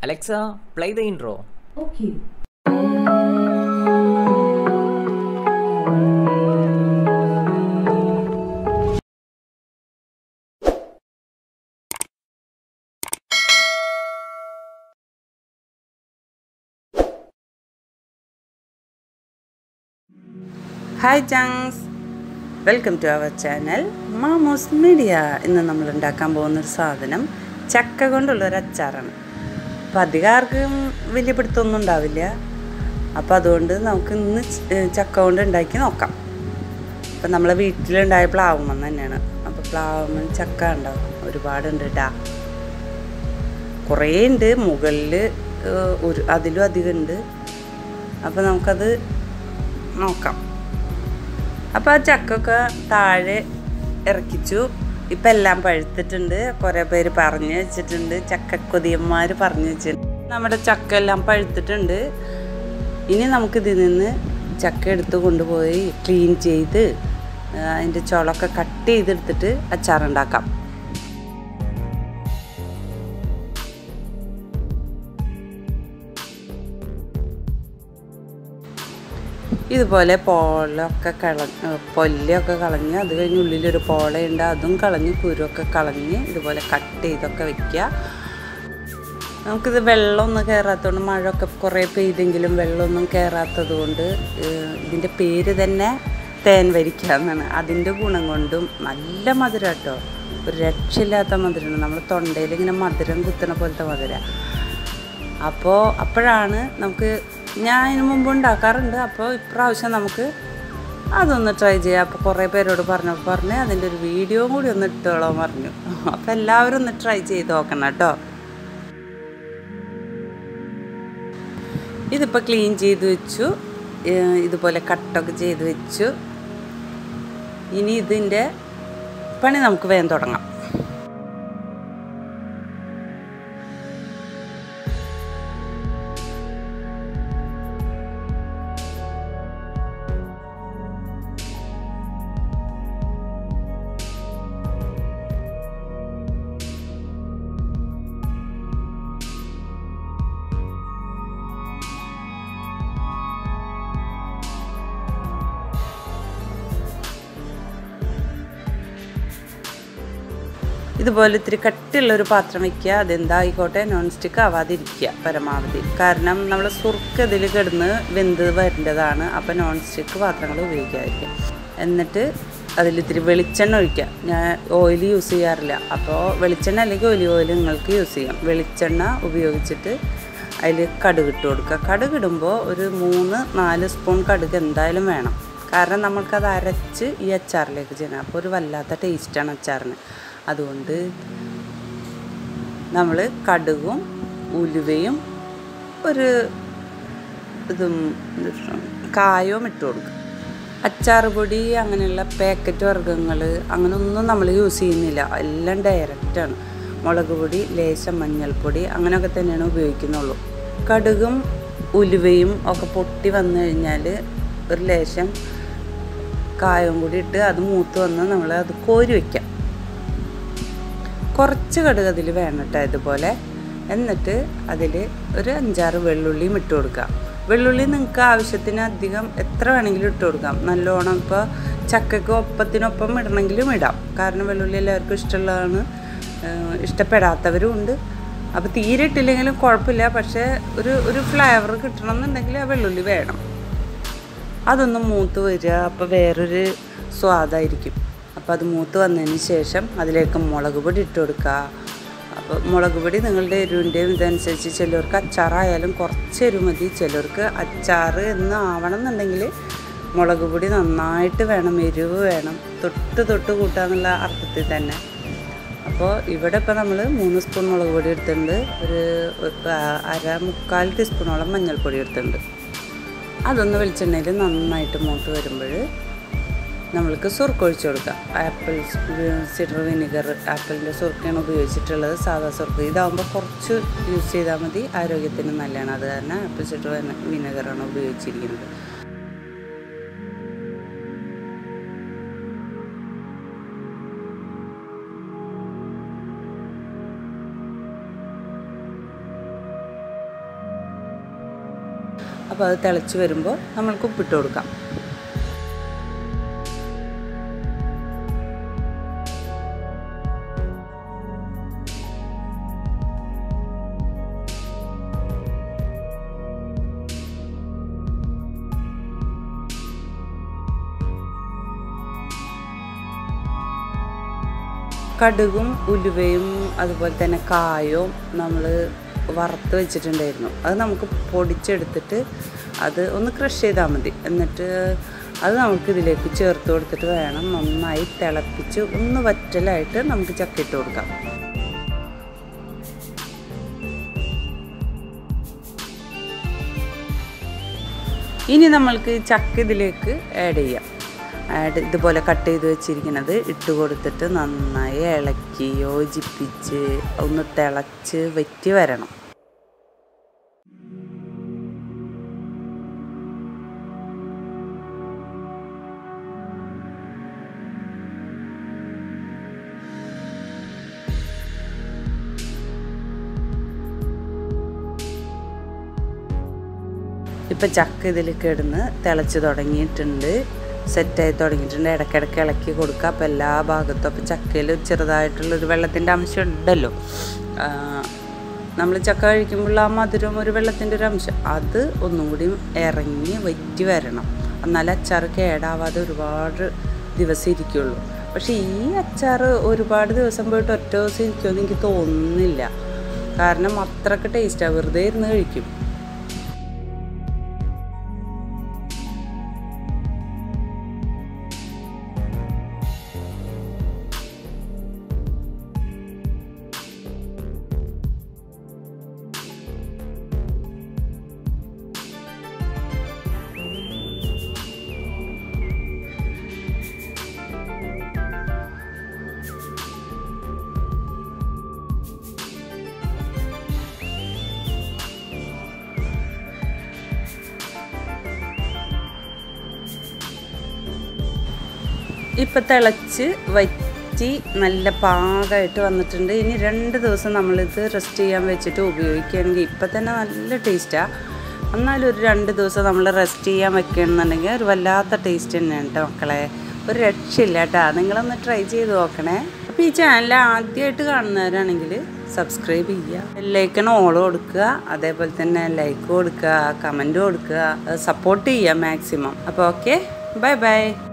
Alexa, play the intro. Okay. Hi ചാങ്സ് welcome to our channel മാമോസ് media ഇന്ന് നമ്മൾ ഉണ്ടാക്കാൻ പോകുന്നൊരു സാധനം ചക്ക കൊണ്ടുള്ള ഒരു അച്ചാറാണ് അപ്പം അധികം ആർക്കും വലിയ പിടുത്തമൊന്നും ഉണ്ടാവില്ല അപ്പോൾ അതുകൊണ്ട് നമുക്ക് ഇന്ന് ച- ചക്ക കൊണ്ട് ഉണ്ടാക്കി നോക്കാം അപ്പം നമ്മളെ വീട്ടിലുണ്ടായ പ്ലാവുമ്മ തന്നെയാണ് അപ്പോൾ പ്ലാവുമ്മ ചക്ക ഉണ്ടാവും ഒരുപാടുണ്ട് കേട്ടാ കുറേ ഉണ്ട് മുകളിൽ ഒരു അതിലും അധികം ഉണ്ട് അപ്പോൾ നമുക്കത് നോക്കാം അപ്പോൾ ആ ചക്കൊക്കെ താഴെ ഇറക്കിച്ചു ഇപ്പം എല്ലാം പഴുത്തിട്ടുണ്ട് കുറേ പേര് പറഞ്ഞു വെച്ചിട്ടുണ്ട് ചക്കക്കൊതിയന്മാർ പറഞ്ഞു വെച്ചിട്ടുണ്ട് നമ്മുടെ ചക്ക എല്ലാം പഴുത്തിട്ടുണ്ട് ഇനി നമുക്കിതിൽ നിന്ന് ചക്ക എടുത്ത് കൊണ്ടുപോയി ക്ലീൻ ചെയ്ത് ആ, അതിൻ്റെ ചുളൊക്കെ കട്ട് ചെയ്തെടുത്തിട്ട് അച്ചാറുണ്ടാക്കാം ഇതുപോലെ പോളൊക്കെ കളഞ്ഞ് പൊല്ലൊക്കെ കളഞ്ഞ് അത് കഴിഞ്ഞ് ഉള്ളിലൊരു പോളയുണ്ട് അതും കളഞ്ഞ് കുരുവൊക്കെ കളഞ്ഞ് ഇതുപോലെ കട്ട് ചെയ്തൊക്കെ വെക്കുക നമുക്കിത് വെള്ളമൊന്നും കയറാത്തതുകൊണ്ട് മഴയൊക്കെ കുറേ പെയ്തെങ്കിലും വെള്ളമൊന്നും കയറാത്തത് കൊണ്ട് ഇതിൻ്റെ പേര് തന്നെ തേൻ വരിക്ക എന്നാണ് അതിൻ്റെ ഗുണം കൊണ്ടും നല്ല മധുരം കേട്ടോ ഒരു രക്ഷയില്ലാത്ത മധുരമാണ് നമ്മൾ തൊണ്ടയിൽ ഇങ്ങനെ മധുരം കുത്തണ പോലത്തെ മധുരം അപ്പോൾ അപ്പോഴാണ് നമുക്ക് ഞാൻ ഇതിനു മുമ്പ് ഉണ്ടാക്കാറുണ്ട് അപ്പോൾ ഇപ്രാവശ്യം നമുക്ക് അതൊന്ന് ട്രൈ ചെയ്യാം അപ്പോൾ കുറേ പേരോട് പറഞ്ഞപ്പോൾ പറഞ്ഞ് അതിൻ്റെ ഒരു വീഡിയോ കൂടി ഒന്ന് ഇട്ടോളാൻ പറഞ്ഞു അപ്പോൾ എല്ലാവരും ഒന്ന് ട്രൈ ചെയ്ത് നോക്കണം കേട്ടോ ഇതിപ്പോൾ ക്ലീൻ ചെയ്ത് വെച്ചു ഏഹ് ഇതുപോലെ കട്ടൊക്കെ ചെയ്ത് വെച്ചു ഇനി ഇതിൻ്റെ പണി നമുക്ക് വേഗം തുടങ്ങാം ഇതുപോലെ ഇത്തിരി കട്ടിയുള്ള ഒരു പാത്രം വെക്കുക അതെന്തായിക്കോട്ടെ നോൺ സ്റ്റിക്ക് ആവാതിരിക്കുക പരമാവധി കാരണം നമ്മൾ സുർക്ക് ഇതിൽ കിടന്ന് വെന്ത് വരേണ്ടതാണ് അപ്പോൾ നോൺ സ്റ്റിക്ക് പാത്രങ്ങൾ ഉപയോഗിക്കാതിരിക്കുക എന്നിട്ട് അതിൽ ഇത്തിരി വെളിച്ചെണ്ണ ഒഴിക്കുക ഞാൻ ഓയിൽ യൂസ് ചെയ്യാറില്ല അപ്പോൾ വെളിച്ചെണ്ണ അല്ലെങ്കിൽ ഒലി ഓയിൽ നിങ്ങൾക്ക് യൂസ് ചെയ്യാം വെളിച്ചെണ്ണ ഉപയോഗിച്ചിട്ട് അതിൽ കടുക് ഇട്ട് കൊടുക്കുക കടുക് ഇടുമ്പോൾ ഒരു മൂന്ന് നാല് സ്പൂൺ കടുക് എന്തായാലും വേണം കാരണം നമ്മൾക്കത് അരച്ച് ഈ അച്ചാറിലേക്ക് ചെയ്യണം അപ്പോൾ ഒരു വല്ലാത്ത ടേസ്റ്റാണ് അച്ചാറിന് അതുകൊണ്ട് നമ്മൾ കടുകും ഉലുവയും ഒരു ഇതും എന്ത് കായവും ഇട്ട് കൊടുക്കും അച്ചാർ പൊടി അങ്ങനെയുള്ള പാക്കറ്റ് വർഗ്ഗങ്ങൾ അങ്ങനെയൊന്നും നമ്മൾ യൂസ് ചെയ്യുന്നില്ല എല്ലാം ഡയറക്റ്റാണ് മുളക് പൊടി ലേശം മഞ്ഞൾപ്പൊടി അങ്ങനെയൊക്കെ തന്നെയാണ് ഉപയോഗിക്കുന്നുള്ളൂ കടുകും ഉലുവയും ഒക്കെ പൊട്ടി വന്നു കഴിഞ്ഞാൽ ഒരു ലേശം കായവും കൂടി ഇട്ട് അത് മൂത്ത് വന്ന് നമ്മൾ അത് കോരി വയ്ക്കാം കുറച്ച് കടുക് അതിൽ വേണം കേട്ടോ ഇതുപോലെ എന്നിട്ട് അതിൽ ഒരു അഞ്ചാറ് വെള്ളുള്ളിയും ഇട്ട് കൊടുക്കാം വെള്ളുള്ളി നിങ്ങൾക്ക് ആവശ്യത്തിന് അധികം എത്ര വേണമെങ്കിലും ഇട്ട് കൊടുക്കാം നല്ലോണം ഇപ്പോൾ ചക്കയ്ക്ക് ഒപ്പത്തിനൊപ്പം ഇടണമെങ്കിലും ഇടാം കാരണം വെള്ളുള്ളി എല്ലാവർക്കും ഇഷ്ടമുള്ളതാണ് ഏഹ് ഇഷ്ടപ്പെടാത്തവരും ഉണ്ട് അപ്പോൾ തീരെ ഇട്ടില്ലെങ്കിലും കുഴപ്പമില്ല പക്ഷേ ഒരു ഒരു ഫ്ലേവർ കിട്ടണം എന്നുണ്ടെങ്കിൽ ആ വെള്ളുള്ളി വേണം അതൊന്ന് മൂത്ത് വരിക അപ്പോൾ വേറൊരു സ്വാദായിരിക്കും അപ്പോൾ അത് മൂത്ത് വന്നതിന് ശേഷം അതിലേക്ക് മുളക് പൊടി ഇട്ട് കൊടുക്കുക അപ്പോൾ മുളക് പൊടി നിങ്ങളുടെ എരിവിൻ്റെയും ഇതനുസരിച്ച് ചിലർക്ക് അച്ചാറായാലും കുറച്ച് എരിവ് മതി ചിലർക്ക് അച്ചാർ എന്ന് ആവണം എന്നുണ്ടെങ്കിൽ മുളക് പൊടി നന്നായിട്ട് വേണം എരിവ് വേണം തൊട്ട് തൊട്ട് കൂട്ടാന്നുള്ള അർത്ഥത്തിൽ തന്നെ അപ്പോൾ ഇവിടെ ഇപ്പോൾ നമ്മൾ മൂന്ന് സ്പൂൺ മുളക് പൊടി എടുത്തിട്ടുണ്ട് ഒരു ഒരു അര മുക്കാൽ ടീസ്പൂണോളം മഞ്ഞൾപ്പൊടി എടുത്തിട്ടുണ്ട് അതൊന്ന് വെളിച്ചെണ്ണയിൽ നന്നായിട്ട് മൂത്ത് വരുമ്പോൾ നമ്മൾക്ക് സുർക്ക് ഒഴിച്ചു കൊടുക്കാം ആപ്പിൾ സിഡർ വിനിഗർ ആപ്പിളിൻ്റെ സുർക്കയാണ് ഉപയോഗിച്ചിട്ടുള്ളത് സാധാ സുർക്ക് ഇതാകുമ്പോൾ കുറച്ച് യൂസ് ചെയ്താൽ മതി ആരോഗ്യത്തിന് നല്ലതാണ് അത് കാരണം ആപ്പിൾ സിഡർ വിനെഗറാണ് ഉപയോഗിച്ചിരിക്കുന്നത് അപ്പോൾ അത് തിളച്ച് വരുമ്പോൾ നമ്മൾക്ക് ഉപ്പിട്ട് കൊടുക്കാം കടുകും ഉലുവയും അതുപോലെ തന്നെ കായവും നമ്മൾ വറുത്ത് വെച്ചിട്ടുണ്ടായിരുന്നു അത് നമുക്ക് പൊടിച്ചെടുത്തിട്ട് അത് ഒന്ന് ക്രഷ് ചെയ്താൽ മതി എന്നിട്ട് അത് നമുക്ക് ഇതിലേക്ക് ചേർത്ത് കൊടുത്തിട്ട് വേണം നന്നായി തിളപ്പിച്ച് ഒന്ന് വറ്റലായിട്ട് നമുക്ക് ചക്കയിട്ട് കൊടുക്കാം ഇനി നമ്മൾക്ക് ചക്ക ഇതിലേക്ക് ആഡ് ചെയ്യാം ആഡ് ഇതുപോലെ കട്ട് ചെയ്ത് വെച്ചിരിക്കുന്നത് ഇട്ട് കൊടുത്തിട്ട് നന്നായി ഇളക്കി യോജിപ്പിച്ച് ഒന്ന് തിളച്ച് വറ്റി വരണം ഇപ്പം ചക്ക ഇതിൽ കിടന്ന് തിളച്ച് തുടങ്ങിയിട്ടുണ്ട് സെറ്റായി തുടങ്ങിയിട്ടുണ്ട് ഇടയ്ക്കിടയ്ക്ക് ഇളക്കി കൊടുക്കുക അപ്പോൾ എല്ലാ ഭാഗത്തും അപ്പോൾ ചക്കയിൽ ചെറുതായിട്ടുള്ളൊരു വെള്ളത്തിൻ്റെ അംശം ഉണ്ടല്ലോ നമ്മൾ ചക്ക കഴിക്കുമ്പോൾ ആ മധുരം ഒരു വെള്ളത്തിൻ്റെ ഒരു അംശം അത് ഒന്നും കൂടി ഇറങ്ങി വറ്റി വരണം എന്നാൽ അച്ചാർ കേടാവാതെ ഒരുപാട് ദിവസം ഇരിക്കുള്ളൂ പക്ഷേ ഈ അച്ചാർ ഒരുപാട് ദിവസം പോയിട്ട് ഒറ്റ ദിവസം ഇരിക്കുമെന്ന് എനിക്ക് തോന്നുന്നില്ല കാരണം അത്രക്ക് ടേസ്റ്റാണ് വെറുതെ ഇരുന്ന് കഴിക്കും ഇപ്പം തിളച്ച് വറ്റി നല്ല പാകമായിട്ട് വന്നിട്ടുണ്ട് ഇനി രണ്ട് ദിവസം നമ്മളിത് റെസ്റ്റ് ചെയ്യാൻ വെച്ചിട്ട് ഉപയോഗിക്കുകയാണെങ്കിൽ ഇപ്പം തന്നെ നല്ല ടേസ്റ്റാണ് എന്നാലും ഒരു രണ്ട് ദിവസം നമ്മൾ റെസ്റ്റ് ചെയ്യാൻ വെക്കുകയാണെന്നുണ്ടെങ്കിൽ ഒരു വല്ലാത്ത ടേസ്റ്റ് തന്നെയാണ് കേട്ടോ മക്കളെ ഒരു രക്ഷയില്ല കേട്ടോ നിങ്ങളൊന്ന് ട്രൈ ചെയ്ത് നോക്കണേ അപ്പോൾ ഈ ചാനൽ ആദ്യമായിട്ട് കാണുന്നവരാണെങ്കിൽ സബ്സ്ക്രൈബ് ചെയ്യുക ബെല്ലൈക്കൺ ഓൾ കൊടുക്കുക അതേപോലെ തന്നെ ലൈക്ക് കൊടുക്കുക കമൻറ്റ് കൊടുക്കുക സപ്പോർട്ട് ചെയ്യുക മാക്സിമം അപ്പോൾ ഓക്കെ ബൈ ബൈ